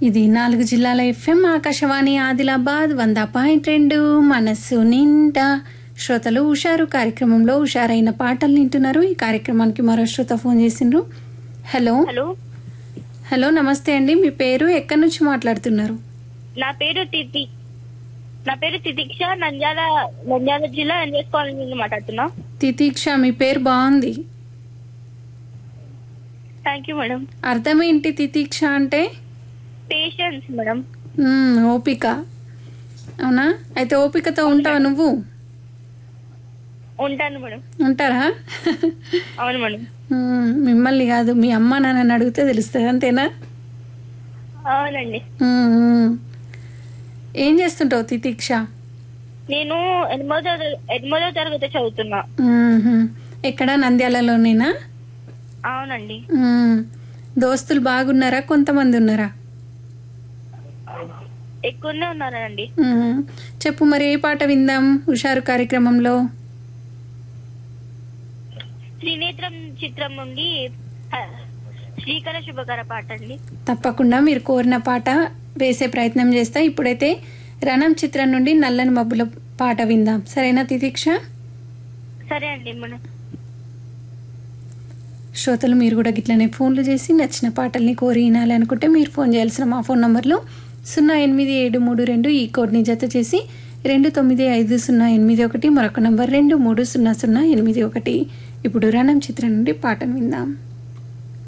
ఇది నాలుగు జిల్లాల ఎఫ్ఎం ఆకాశవాణి ఆదిలాబాద్ వంద పాయింట్ రెండు మనస్సు నిండా శ్రోతలు హుషారు కార్యక్రమంలో హుషారైన పాటలు వింటున్నారు ఈ కార్యక్రమానికి మరో శ్రోత ఫోన్ చేసిండ్రు హలో హలో హలో నమస్తే అండి మీ పేరు ఎక్కడి నుంచి మాట్లాడుతున్నారు నా పేరు తితి నా పేరు తితిక్ష నంద్యాల నంద్యాల జిల్లా ఎన్ఎస్ కాలనీ నుండి మాట్లాడుతున్నా తితీక్ష మీ పేరు బాగుంది థ్యాంక్ యూ మేడం అర్థం ఏంటి తితీక్ష అంటే పేషెన్స్ మేడం మ్మ్, ఓపిక అవునా అయితే ఓపికతో ఉంటావా నువ్వు ఉంటాను మేడం ఉంటారా అవును మేడం మ్మ్, మిమ్మల్ని కాదు మీ అమ్మ నాన్నని అడిగితే తెలుస్తుంది అంతేనా అవునండి మ్మ్, మ్మ్. ఏం చేస్తుంటావు తితీక్ష నేను ఎనిమిదో తరగ- ఎనిమిదో తరగతి చదువుతున్నా మ్మ్. ఎక్కడ నంద్యాలలోనేనా అవునండి మ్మ్. దోస్తులు బాగున్నారా కొంతమంది ఉన్నారా ఎక్కువనే ఉన్నానండి మ్మ్. చెప్పు మరి ఏ పాట విందాం హుషారు కార్యక్రమంలో త్రినేత్రం చిత్రం నుండి హ, శ్రీకర శుభకర పాట అండి తప్పకుండా మీరు కోరిన పాట వేసే ప్రయత్నం చేస్తా ఇప్పుడైతే రణం చిత్రం నుండి నల్లని మబ్బుల పాట విందాం సరేనా తితీక్ష సరే అండి మేడం శ్రోతలు మీరు కూడా గిట్లనే ఫోన్లు చేసి నచ్చిన పాటల్ని కోరి వినాలి అనుకుంటే మీరు ఫోన్ చేయాల్సిన మా ఫోన్ నంబర్లు సున్నా ఎనిమిది ఏడు మూడు రెండు ఈ కోడ్ని జత చేసి రెండు తొమ్మిది ఐదు సున్నా ఎనిమిది ఒకటి మరొక నంబర్ రెండు మూడు సున్నా సున్నా ఎనిమిది ఒకటి ఇప్పుడు రణం చిత్రం నుండి పాటను విందాం